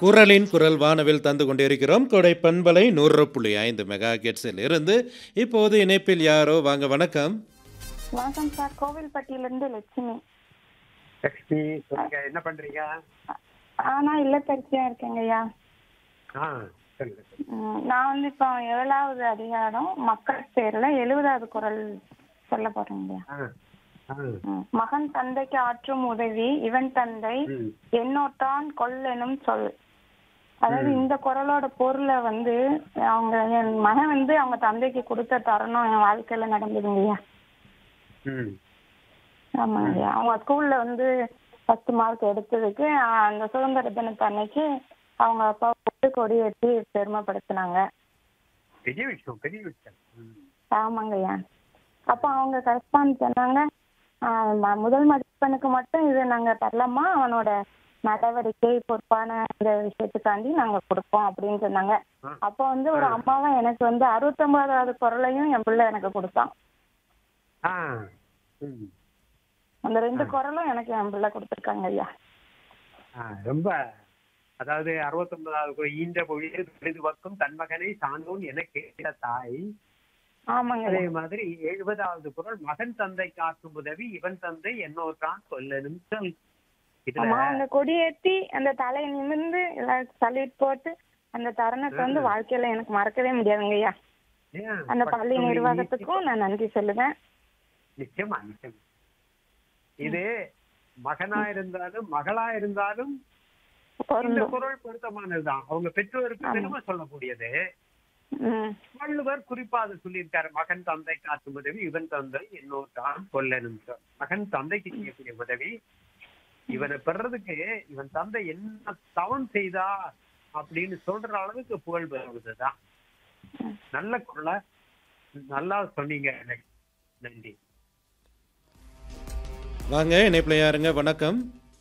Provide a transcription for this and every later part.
குரலின் குரல் வானவில் தந்து கொண்டிருக்கிறோம் கொடை பண்பலை நூறு புள்ளி ஐந்து மெகா கெட்ஸில் இருந்து இப்போது இணைப்பில் யாரோ வாங்க வணக்கம் வணக்கம் சார் கோவில்பட்டியிலிருந்து லட்சுமி லட்சுமி சொல்லுங்க என்ன பண்றீங்க ஆனா இல்லத்தரசியா இருக்கேங்க ஐயா ஆ சொல்லுங்க ம், நான் வந்து இப்போ ஏழாவது அதிகாரம் மக்கள் பேர்ல எழுபதாவது குரல் சொல்ல போறேங்க ஐயா ஆ ஆ ம், மகன் தந்தைக்கு ஆற்றும் உதவி இவன் தந்தை ம் என்னோட்டான் கொல்லெனும் சொல் அதாவது இந்த குரலோட பொருளை வந்து அவங்க என் மகன் வந்து அவங்க தந்தைக்கு கொடுத்த தருணம் என் வாழ்க்கையில நடந்ததுங்க ஐயா ம் ஆமாங்க ஐயா அவங்க ஸ்கூல்ல வந்து ஃபர்ஸ்ட் மார்க் எடுத்ததுக்கு ஆஹ், அந்த சுதந்திர தினத்து அன்னைக்கு அவங்க அப்பா போட்டு கொடி ஏற்றி பெருமைப்படுத்தினாங்க பெரிய விஷயம் பெரிய விஷயம் ம் ஆமாங்க ஐயா அப்போ அவங்க கரஸ்பாண்ட் சொன்னாங்க ஆஹ், ம- முதல் மதிப்பெண்ணுக்கு மட்டும் இது நாங்க தரலாமா அவனோட நடவடிக்கை பொறுப்பான இந்த விஷயத்துக்காண்டி நாங்க கொடுப்போம் அப்படின்னு சொன்னாங்க ஆ. அப்போ வந்து ஒரு அம்மாவா எனக்கு வந்து அறுபத்தொன்பதாவது குரலையும் என் பிள்ளை எனக்கு கொடுத்தான் ஆ ம் அந்த ரெண்டு குரலும் எனக்கு என் பிள்ளை கொடுத்துருக்காங்க ஐயா ஆ ரொம்ப அதாவது அறுபத்தொன்பதாவது ஈன்ற பொழுது பெரிது வக்கும் தன் மகனை சான்றோன் என கேட்ட தாய் ஆமாங்க அதே ஐயா மாதிரி எழுபதாவது குரல் மகன் தந்தை காக்கும் உதவி இவன் தந்தை என்னோர்தான் சொல்லணும் சொல் இதுல ஆமா அந்த கொடியேத்தி அந்த தலையை நிமிர்ந்து எல்லாருக்கும் சல்யூட் போட்டு அந்த தருணத்தை வந்து வாழ்க்கையில எனக்கு மறக்கவே முடியாதுங்க ஐயா ஏன் அந்த பள்ளி பசுமை நிர்வாகத்துக்கும் நான் நன்றி சொல்லுவேன் நிச்சயமா நிச்சயமா இது மகனா இருந்தாலும் மகளா இருந்தாலும் இந்த பொருந்தும் குரல் பொருத்தமானதுதான் அவங்க பெற்றோருக்கு பெருமை சொல்லக்கூடியது ம் வள்ளுவர் குறிப்பா அதை சொல்லியிருக்காரு மகன் தந்தை காற்றும் உதவி இவன் தந்தை என்னோர்தான் கொல்லணும் சொல். மகன் தந்தைக்கு செய்யக்கூடிய உதவி இவனை பெறதுக்கு இவன் தந்தை என்ன தவம் செய்தா அப்படின்னு சொல்ற அளவுக்கு புகழ் பெறுவதுதான் நல்ல குரலை நல்லா சொன்னீங்க எனக்கு. நன்றி வாங்க இணைப்பில் யாருங்க வணக்கம்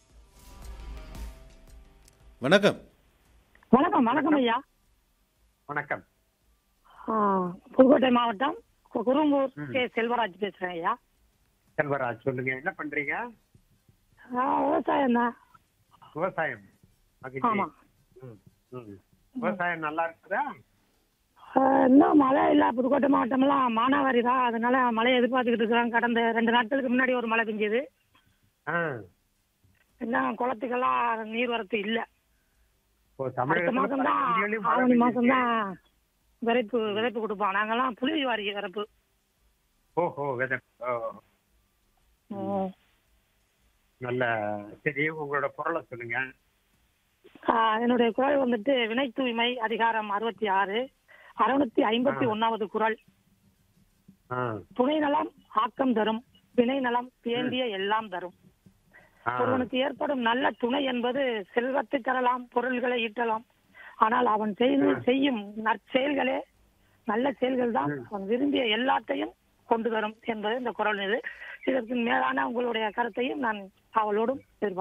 வணக்கம் வணக்கம் வணக்கம் ஐயா வணக்கம் ஆ, புதுக்கோட்டை மாவட்டம் கு- குரும்பூர் ம். கே செல்வராஜ் பேசுறேன் ஐயா செல்வராஜ் சொல்லுங்க என்ன பண்றீங்க ஆ, விவசாயம் தான் விவசாயம் மகிழ்ச்சி. ஆமா ம், ம். விவசாயம் நல்லா இருக்குதா ஆ, இன்னும் மழை இல்ல புதுக்கோட்டை மாவட்டம்லாம் மானாவாரி தான் அதனால மழையை எதிர்பார்த்துக்கிட்டு இருக்கிறோம் கடந்த ரெண்டு நாட்களுக்கு முன்னாடி ஒரு மழை பெஞ்சது ஆ. இன்னும் குளத்துக்கெல்லாம் நீர்வரத்து இல்ல இப்போ அடுத்த தமிழகத்துல மாசம் பல தான் பகுதிகளிலும் மழை ஆவணி மாசம் பெய்யுது. தான் விதைப்பு விதைப்பு கொடுப்போம் நாங்கெல்லாம் புளி வாரி விதைப்பு ஓஹோ விதை ஓ. ம். நல்ல சரி உங்களோட பொருளை சொல்லுங்க ஆ, என்னுடைய குரல் வந்துட்டு வினை தூய்மை அதிகாரம் அறுபத்தி ஆறு அறுநூத்தி ஐம்பத்தி ஒன்னாவது குரல் ஆ. துணை நலம் ஆக்கம் தரும் வினை நலம் வேண்டிய எல்லாம் தரும் ஆ. ஒருவனுக்கு ஏற்படும் நல்ல துணை என்பது செல்வத்தை தரலாம் பொருள்களை ஈட்டலாம் ஆனால் அவன் செய்து செய்யும் நற்செயல்களே நல்ல செயல்கள் தான் அவன் விரும்பிய எல்லாத்தையும் கொண்டு வரும் என்பது இந்த குரல் இது இதற்கு மேலான உங்களுடைய கருத்தையும் நான் அவளோடும் எதிர்பார்க்கிறேன்